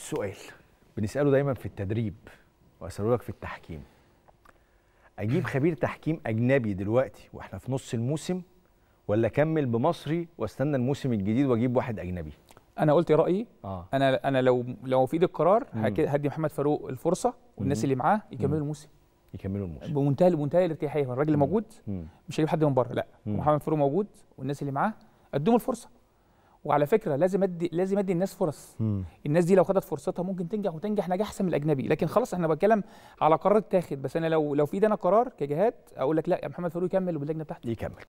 سؤال بنساله دايما في التدريب واساله لك في التحكيم اجيب خبير تحكيم اجنبي دلوقتي واحنا في نص الموسم ولا اكمل بمصري واستنى الموسم الجديد واجيب واحد اجنبي انا قلت رايي اه انا انا لو لو في ايدي القرار مم. هك- هدي محمد فاروق الفرصه والناس مم. اللي معاه يكملوا مم. الموسم يكملوا الموسم بمنتهى بمنتهى الارتياحيه الراجل اللي مم. موجود مم. مش هجيب حد من بره لا مم. محمد فاروق موجود والناس اللي معاه ادوهم الفرصه وعلى فكره لازم ادي لازم ادي الناس فرص مم. الناس دي لو خدت فرصتها ممكن تنجح وتنجح نجاح احسن من الاجنبي لكن خلاص احنا بتكلم على قرار اتاخد بس انا لو لو في ايدي انا قرار كجهات اقول لك لا يا محمد فاروق يكمل باللجنه بتاعته يكمل